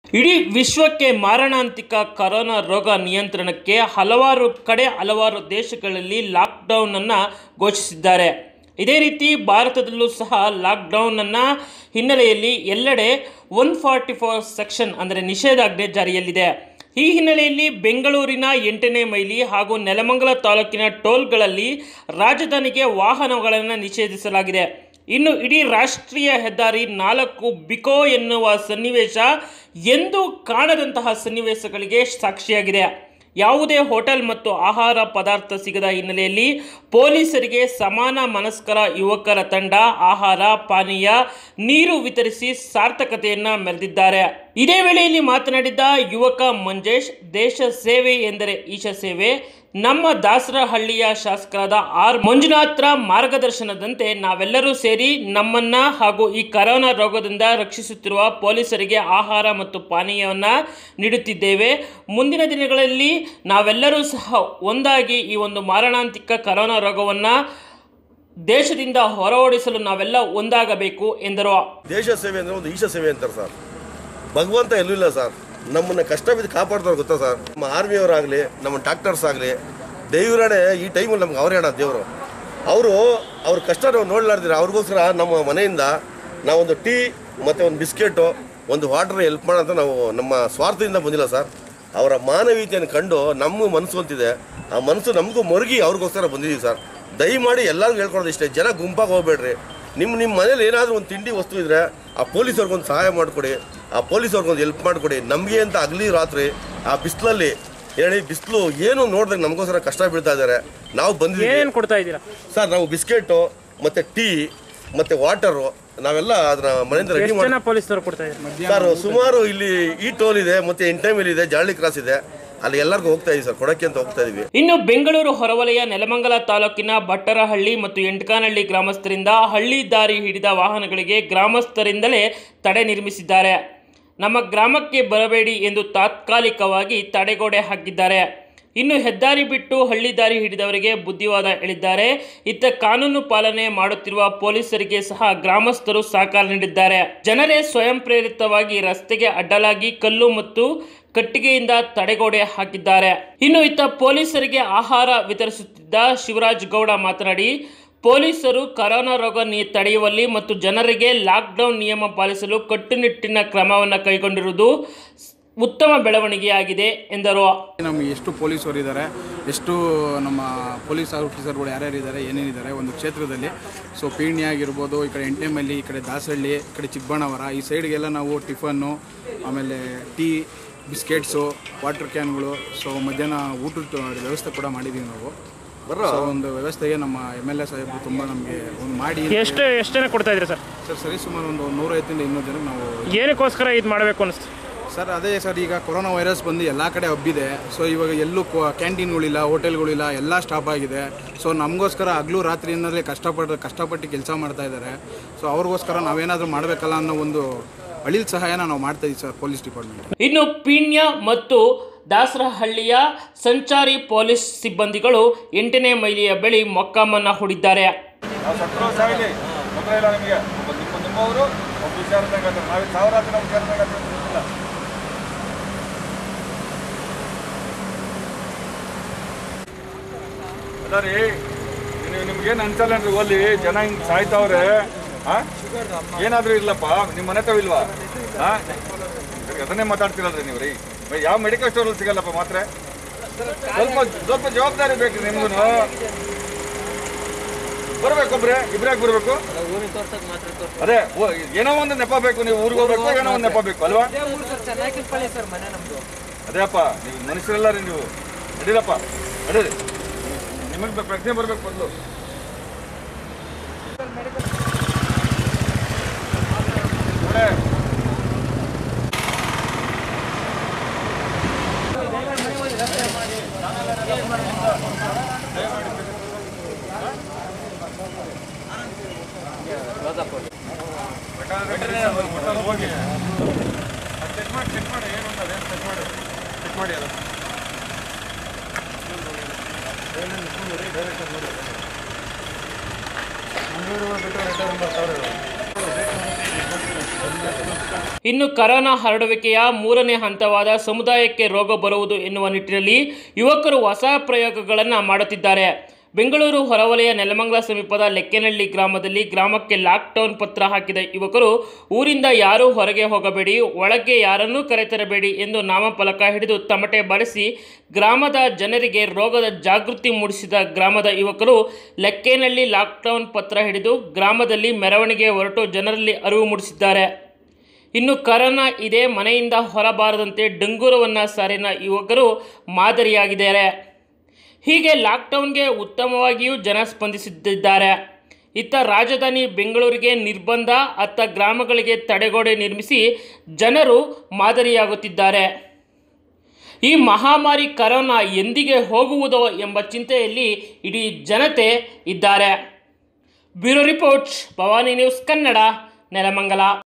ಇಡೀ ವಿಶ್ವಕ್ಕೆ ಮಾರಣಾಂತಿಕ ಕರೋನಾ ರೋಗ ನಿಯಂತ್ರಣಕ್ಕೆ ಹಲವಾರು ಕಡೆ ಹಲವಾರು ದೇಶಗಳಲ್ಲಿ ಲಾಕ್ಡೌನನ್ನು ಘೋಷಿಸಿದ್ದಾರೆ ಇದೇ ರೀತಿ ಭಾರತದಲ್ಲೂ ಸಹ ಲಾಕ್ಡೌನನ್ನು ಹಿನ್ನೆಲೆಯಲ್ಲಿ ಎಲ್ಲೆಡೆ ಒನ್ ಫಾರ್ಟಿ ಫೋರ್ ಸೆಕ್ಷನ್ ಅಂದರೆ ನಿಷೇಧಾಜ್ಞೆ ಜಾರಿಯಲ್ಲಿದೆ ಈ ಹಿನ್ನೆಲೆಯಲ್ಲಿ ಬೆಂಗಳೂರಿನ ಎಂಟನೇ ಮೈಲಿ ಹಾಗೂ ನೆಲಮಂಗಲ ತಾಲೂಕಿನ ಟೋಲ್ಗಳಲ್ಲಿ ರಾಜಧಾನಿಗೆ ವಾಹನಗಳನ್ನು ನಿಷೇಧಿಸಲಾಗಿದೆ ಇನ್ನು ಇಡೀ ರಾಷ್ಟ್ರೀಯ ಹೆದ್ದಾರಿ ನಾಲ್ಕು ಬಿಕೋ ಎನ್ನುವ ಸನ್ನಿವೇಶ ಎಂದೂ ಕಾಣದಂತಹ ಸನ್ನಿವೇಶಗಳಿಗೆ ಸಾಕ್ಷಿಯಾಗಿದೆ ಯಾವುದೇ ಹೋಟೆಲ್ ಮತ್ತು ಆಹಾರ ಪದಾರ್ಥ ಸಿಗದ ಹಿನ್ನೆಲೆಯಲ್ಲಿ ಪೊಲೀಸರಿಗೆ ಸಮಾನ ಮನಸ್ಕರ ಯುವಕರ ತಂಡ ಆಹಾರ ಪಾನೀಯ ನೀರು ವಿತರಿಸಿ ಸಾರ್ಥಕತೆಯನ್ನು ಮೆರೆದಿದ್ದಾರೆ ಇದೇ ವೇಳೆಯಲ್ಲಿ ಮಾತನಾಡಿದ ಯುವಕ ಮಂಜೇಶ್ ದೇಶ ಸೇವೆ ಎಂದರೆ ಈಶ ಸೇವೆ ನಮ್ಮ ದಾಸರಹಳ್ಳಿಯ ಶಾಸಕರಾದ ಆರ್ ಮಂಜುನಾಥ್ರ ಮಾರ್ಗದರ್ಶನದಂತೆ ನಾವೆಲ್ಲರೂ ಸೇರಿ ನಮ್ಮನ್ನ ಹಾಗೂ ಈ ಕರೋನಾ ರೋಗದಿಂದ ರಕ್ಷಿಸುತ್ತಿರುವ ಪೊಲೀಸರಿಗೆ ಆಹಾರ ಮತ್ತು ಪಾನೀಯವನ್ನು ನೀಡುತ್ತಿದ್ದೇವೆ ಮುಂದಿನ ದಿನಗಳಲ್ಲಿ ನಾವೆಲ್ಲರೂ ಸಹ ಒಂದಾಗಿ ಈ ಒಂದು ಮಾರಣಾಂತಿಕ ಕರೋನಾ ರೋಗವನ್ನು ದೇಶದಿಂದ ಹೊರಓಡಿಸಲು ನಾವೆಲ್ಲ ಒಂದಾಗಬೇಕು ಎಂದರು ದೇಶ ಸೇವೆ ಅಂದರೆ ಒಂದು ಈಶ ಸೇವೆ ಅಂತಾರೆ ಸರ್ ಭಗವಂತ ಎಲ್ಲೂ ಇಲ್ಲ ಸರ್ ನಮ್ಮನ್ನ ಕಷ್ಟ ಬಿದ್ದು ಕಾಪಾಡ್ತಾರೆ ಗೊತ್ತಾ ಸರ್ ನಮ್ಮ ಆರ್ಮಿಯವರಾಗಲಿ ನಮ್ಮ ಡಾಕ್ಟರ್ಸ್ ಆಗಲಿ ದೇವರೇ ಈ ಟೈಮಲ್ಲಿ ನಮ್ಗೆ ಅವರೇ ಅಣ್ಣ ದೇವರು ಅವರು ಅವ್ರ ಕಷ್ಟ ನಾವು ನೋಡ್ಲಾರ್ದಿರ ಅವ್ರಿಗೋಸ್ಕರ ನಮ್ಮ ಮನೆಯಿಂದ ನಾವೊಂದು ಟೀ ಮತ್ತು ಒಂದು ಬಿಸ್ಕೆಟು ಒಂದು ವಾಟರ್ ಹೆಲ್ಪ್ ಮಾಡೋಂತ ನಾವು ನಮ್ಮ ಸ್ವಾರ್ಥದಿಂದ ಬಂದಿಲ್ಲ ಸರ್ ಅವರ ಮಾನವೀಯತೆಯನ್ನು ಕಂಡು ನಮ್ಮ ಮನಸ್ಸು ಅಂತಿದೆ ಆ ಮನಸ್ಸು ನಮಗೂ ಮರುಗಿ ಅವ್ರಿಗೋಸ್ಕರ ಬಂದಿದ್ದೀವಿ ಸರ್ ದಯಮಾಡಿ ಎಲ್ಲರಿಗೂ ಹೇಳ್ಕೊಡೋದು ಇಷ್ಟೇ ಜನ ಗುಂಪಾಗಿ ಹೋಗ್ಬೇಡ್ರಿ ನಿಮ್ಮ ನಿಮ್ಮ ಮನೇಲಿ ಏನಾದರೂ ಒಂದು ತಿಂಡಿ ವಸ್ತು ಇದ್ದರೆ ಆ ಪೊಲೀಸವ್ರಿಗೊಂದು ಸಹಾಯ ಮಾಡಿಕೊಡಿ ಆ ಪೊಲೀಸವ್ರಿಗೊಂದು ಹೆಲ್ಪ್ ಮಾಡಿಕೊಡಿ ನಮಗೆ ಅಂತ ಹಗಲಿ ರಾತ್ರಿ ಆ ಬಿಸಿಲಲ್ಲಿ ಹೇಳಿ ಬಿಸಿಲು ಏನು ನೋಡಿದ್ರೆ ನಮಗೋಸ್ಕರ ಕಷ್ಟ ಬೀಳ್ತಾ ಇದ್ದಾರೆ ನಾವು ಬಂದಿದ್ದೀವಿ ಏನೇನು ಕೊಡ್ತಾ ಇದ್ದೀರಾ ಸರ್ ನಾವು ಬಿಸ್ಕೆಟು ಮತ್ತು ಟೀ ಮತ್ತು ವಾಟರು ನಾವೆಲ್ಲ ಅದನ್ನ ಮನೆಯಿಂದ ರೆಡಿ ಮಾಡಿ ಪೊಲೀಸರು ಕೊಡ್ತಾ ಇದ್ದೀರಾ ಸರ್ ಸುಮಾರು ಇಲ್ಲಿ ಈ ಟೋಲ್ ಇದೆ ಮತ್ತು ಎಂಟೈಮಿಲ್ ಇದೆ ಜಾಳಿ ಕ್ರಾಸ್ ಇದೆ ಅಲ್ಲಿ ಎಲ್ಲರಿಗೂ ಹೋಗ್ತಾ ಇದೀವಿ ಸರ್ ಕೊಡಕ್ಕೆ ಅಂತ ಹೋಗ್ತಾ ಇದೀವಿ ಇನ್ನು ಬೆಂಗಳೂರು ಹೊರವಲಯ ನೆಲಮಂಗಲ ತಾಲೂಕಿನ ಬಟ್ಟರಹಳ್ಳಿ ಮತ್ತು ಎಂಟಕಾನಹಳ್ಳಿ ಗ್ರಾಮಸ್ಥರಿಂದ ಹಳ್ಳಿ ದಾರಿ ಹಿಡಿದ ವಾಹನಗಳಿಗೆ ಗ್ರಾಮಸ್ಥರಿಂದಲೇ ತಡೆ ನಿರ್ಮಿಸಿದ್ದಾರೆ ನಮ್ಮ ಗ್ರಾಮಕ್ಕೆ ಬರಬೇಡಿ ಎಂದು ತಾತ್ಕಾಲಿಕವಾಗಿ ತಡೆಗೋಡೆ ಹಾಕಿದ್ದಾರೆ ಇನ್ನು ಹೆದ್ದಾರಿ ಬಿಟ್ಟು ಹಳ್ಳಿ ದಾರಿ ಹಿಡಿದವರಿಗೆ ಬುದ್ಧಿವಾದ ಹೇಳಿದ್ದಾರೆ ಇತ್ತ ಕಾನೂನು ಪಾಲನೆ ಮಾಡುತ್ತಿರುವ ಪೊಲೀಸರಿಗೆ ಸಹ ಗ್ರಾಮಸ್ಥರು ಸಹಕಾರ ನೀಡಿದ್ದಾರೆ ಜನರೇ ಸ್ವಯಂ ಪ್ರೇರಿತವಾಗಿ ರಸ್ತೆಗೆ ಅಡ್ಡಲಾಗಿ ಕಲ್ಲು ಮತ್ತು ಕಟ್ಟಿಗೆಯಿಂದ ತಡೆಗೋಡೆ ಹಾಕಿದ್ದಾರೆ ಇನ್ನು ಇತ್ತ ಪೊಲೀಸರಿಗೆ ಆಹಾರ ವಿತರಿಸುತ್ತಿದ್ದ ಶಿವರಾಜ್ ಗೌಡ ಮಾತನಾಡಿ ಪೊಲೀಸರು ಕರೋನಾ ರೋಗ ನಿ ತಡೆಯುವಲ್ಲಿ ಮತ್ತು ಜನರಿಗೆ ಲಾಕ್ಡೌನ್ ನಿಯಮ ಪಾಲಿಸಲು ಕಟ್ಟುನಿಟ್ಟಿನ ಕ್ರಮವನ್ನು ಕೈಗೊಂಡಿರುವುದು ಉತ್ತಮ ಬೆಳವಣಿಗೆಯಾಗಿದೆ ಎಂದರು ನಮಗೆ ಎಷ್ಟು ಪೊಲೀಸರು ಇದ್ದಾರೆ ಎಷ್ಟು ನಮ್ಮ ಪೊಲೀಸ್ ಆಫೀಸರ್ಗಳು ಯಾರ್ಯಾರು ಇದ್ದಾರೆ ಏನೇನಿದ್ದಾರೆ ಒಂದು ಕ್ಷೇತ್ರದಲ್ಲಿ ಸೊ ಪೀಣ್ಯ ಆಗಿರ್ಬೋದು ಈ ಕಡೆ ಎಂಟೆಮಲ್ಲಿ ಈ ಕಡೆ ದಾಸಹಳ್ಳಿ ಈ ಕಡೆ ಚಿಕ್ಕಬಣ್ಣವರ ಈ ಸೈಡ್ಗೆಲ್ಲ ನಾವು ಟಿಫನ್ನು ಆಮೇಲೆ ಟೀ ಬಿಸ್ಕೆಟ್ಸು ವಾಟರ್ ಕ್ಯಾನ್ಗಳು ಸೊ ಮಧ್ಯಾಹ್ನ ಊಟದ ವ್ಯವಸ್ಥೆ ಕೂಡ ಮಾಡಿದ್ದೀವಿ ನಾವು ಸೊ ಒಂದು ವ್ಯವಸ್ಥೆಗೆ ನಮ್ಮ ಎಮ್ ಎಲ್ ಎ ಸಾಹೇಬರು ತುಂಬ ನಮಗೆ ಒಂದು ಮಾಡಿ ಎಷ್ಟು ಎಷ್ಟು ಜನ ಕೊಡ್ತಾ ಇದ್ರಿ ಸರ್ ಸರ್ ಸರಿ ಸುಮಾರು ಒಂದು ನೂರೈವತ್ತಿಂದ ಇನ್ನೂರು ಜನಕ್ಕೆ ನಾವು ಏನಕ್ಕೋಸ್ಕರ ಇದು ಮಾಡಬೇಕು ಅನಿಸ್ತು ಸರ್ ಅದೇ ಸರ್ ಈಗ ಕೊರೋನಾ ವೈರಸ್ ಬಂದು ಎಲ್ಲ ಕಡೆ ಹಬ್ಬಿದೆ ಸೊ ಇವಾಗ ಎಲ್ಲೂ ಕ್ಯಾಂಟೀನ್ಗಳಿಲ್ಲ ಹೋಟೆಲ್ಗಳಿಲ್ಲ ಎಲ್ಲ ಸ್ಟಾಪ್ ಆಗಿದೆ ಸೊ ನಮಗೋಸ್ಕರ ಹಗಲು ರಾತ್ರಿ ಅನ್ನೋದೇ ಕಷ್ಟಪಟ್ಟು ಕಷ್ಟಪಟ್ಟು ಕೆಲಸ ಮಾಡ್ತಾ ಇದ್ದಾರೆ ಸೊ ಅವ್ರಿಗೋಸ್ಕರ ನಾವೇನಾದರೂ ಮಾಡಬೇಕಲ್ಲ ಅನ್ನೋ ಒಂದು ಅಳಿಲ್ ಸಹಾಯನ ನಾವು ಮಾಡ್ತಾ ಇದ್ದೀವಿ ಸರ್ ಪೊಲೀಸ್ ಡಿಪಾರ್ಟ್ಮೆಂಟ್ ಇನ್ನು ಪೀಣ್ಯ ಮತ್ತು ದಾಸರಹಳ್ಳಿಯ ಸಂಚಾರಿ ಪೊಲೀಸ್ ಸಿಬ್ಬಂದಿಗಳು ಎಂಟನೇ ಮೈಲಿಯ ಬಳಿ ಮೊಕ್ಕಾಮನ್ನ ಹೂಡಿದ್ದಾರೆ ನಾವು ಸತ್ರು ಸಾಗಲಿ ತೊಂದರೆ ಇಲ್ಲ ನಿಮಗೆ ಒಬ್ಬ ನಿಮ್ಮ ನಿಮ್ಮವರು ಒಬ್ಬ ವಿಚಾರದಾಗ ನಾವು ಸಾವಿರ ಜನ ವಿಚಾರದಾಗ ಗೊತ್ತಿಲ್ಲ ಅದ ರೀ ನೀವು ನಿಮ್ಗೇನು ಅನ್ಸಲ್ಲನ್ರಿ ಓಲಿ ಜನ ಹಿಂಗೆ ಸಾಯ್ತಾವ್ರೆ ಹಾಂ ಏನಾದರೂ ಇರ್ಲಪ್ಪ ನಿಮ್ಮ ಮನೆ ತಾವ್ ಇಲ್ವಾ ಹಾಂ ಅದನ್ನೇ ಮಾತಾಡ್ತಿರಲ್ರಿ ನೀವು ರೀ ಯಾವ ಮೆಡಿಕಲ್ ಸ್ಟೋರಲ್ಲಿ ಸಿಗಲ್ಲಪ್ಪ ಮಾತ್ರೆ ಸ್ವಲ್ಪ ಸ್ವಲ್ಪ ಜವಾಬ್ದಾರಿ ಬೇಕು ನಿಮ್ಗೂ ಬರ್ಬೇಕೊಬ್ರೆ ಇಬ್ರಾಗ ಬರ್ಬೇಕು ಅದೇ ಓ- ಏನೋ ಒಂದು ನೆಪ ಬೇಕು ನೀವು ಊರಿಗೆ ಹೋಗ್ಬೇಕು ಏನೋ ಒಂದು ನೆಪ ಬೇಕು ಅಲ್ವಾ ಅದೇ ಅಪ್ಪ ನೀವು ಮನುಷ್ಯರೆಲ್ಲ ರೀ ನೀವು ನಡೀರಪ್ಪ ನಡೀರಿ ನಿಮಗೆ ಪ್ರಜ್ಞೆ ಬರ್ಬೇಕು ಮೊದಲು ಹೋಗಿ ಚೆಕ್ ಮಾಡಿ ಚೆಕ್ ಮಾಡಿ ಏನು ಅನ್ನೋದು ಏನು ಚೆಕ್ ಮಾಡಿ ಚೆಕ್ ಮಾಡಿ ಅದು ಮಂಗಳೂರು ಬಿಟ್ಟು ರಿಟರ್ನ್ ಬರ್ತಾವ್ರೆ ಇನ್ನು ಕರೋನಾ ಹರಡುವಿಕೆಯ ಮೂರನೇ ಹಂತವಾದ ಸಮುದಾಯಕ್ಕೆ ರೋಗ ಬರುವುದು ಎನ್ನುವ ನಿಟ್ಟಿನಲ್ಲಿ ಯುವಕರು ಹೊಸ ಪ್ರಯೋಗಗಳನ್ನು ಮಾಡುತ್ತಿದ್ದಾರೆ ಬೆಂಗಳೂರು ಹೊರವಲಯ ನೆಲಮಂಗಲ ಸಮೀಪದ ಲೆಕ್ಕನಹಳ್ಳಿ ಗ್ರಾಮದಲ್ಲಿ ಗ್ರಾಮಕ್ಕೆ ಲಾಕ್ಡೌನ್ ಪತ್ರ ಹಾಕಿದ ಯುವಕರು ಊರಿಂದ ಯಾರೂ ಹೊರಗೆ ಹೋಗಬೇಡಿ ಒಳಗೆ ಯಾರನ್ನೂ ಕರೆತರಬೇಡಿ ಎಂದು ನಾಮಫಲಕ ಹಿಡಿದು ತಮಟೆ ಬಾರಿಸಿ ಗ್ರಾಮದ ಜನರಿಗೆ ರೋಗದ ಜಾಗೃತಿ ಮೂಡಿಸಿದ ಗ್ರಾಮದ ಯುವಕರು ಲೆಕ್ಕೇನಹಳ್ಳಿ ಲಾಕ್ಡೌನ್ ಪತ್ರ ಹಿಡಿದು ಗ್ರಾಮದಲ್ಲಿ ಮೆರವಣಿಗೆ ಹೊರಟು ಜನರಲ್ಲಿ ಅರಿವು ಮೂಡಿಸಿದ್ದಾರೆ ಇನ್ನು ಕರೋನಾ ಇದೆ ಮನೆಯಿಂದ ಹೊರಬಾರದಂತೆ ಡಂಗೂರವನ್ನು ಸಾರಿನ ಯುವಕರು ಮಾದರಿಯಾಗಿದ್ದಾರೆ ಹೀಗೆ ಲಾಕ್ಡೌನ್ಗೆ ಉತ್ತಮವಾಗಿಯೂ ಜನ ಸ್ಪಂದಿಸುತ್ತಿದ್ದಾರೆ ಇತ್ತ ರಾಜಧಾನಿ ಬೆಂಗಳೂರಿಗೆ ನಿರ್ಬಂಧ ಅತ್ತ ಗ್ರಾಮಗಳಿಗೆ ತಡೆಗೋಡೆ ನಿರ್ಮಿಸಿ ಜನರು ಮಾದರಿಯಾಗುತ್ತಿದ್ದಾರೆ ಈ ಮಹಾಮಾರಿ ಕರೋನಾ ಎಂದಿಗೆ ಹೋಗುವುದೋ ಎಂಬ ಚಿಂತೆಯಲ್ಲಿ ಇಡೀ ಜನತೆ ಇದ್ದಾರೆ bureau report Bhavani news Kannada Nelamangala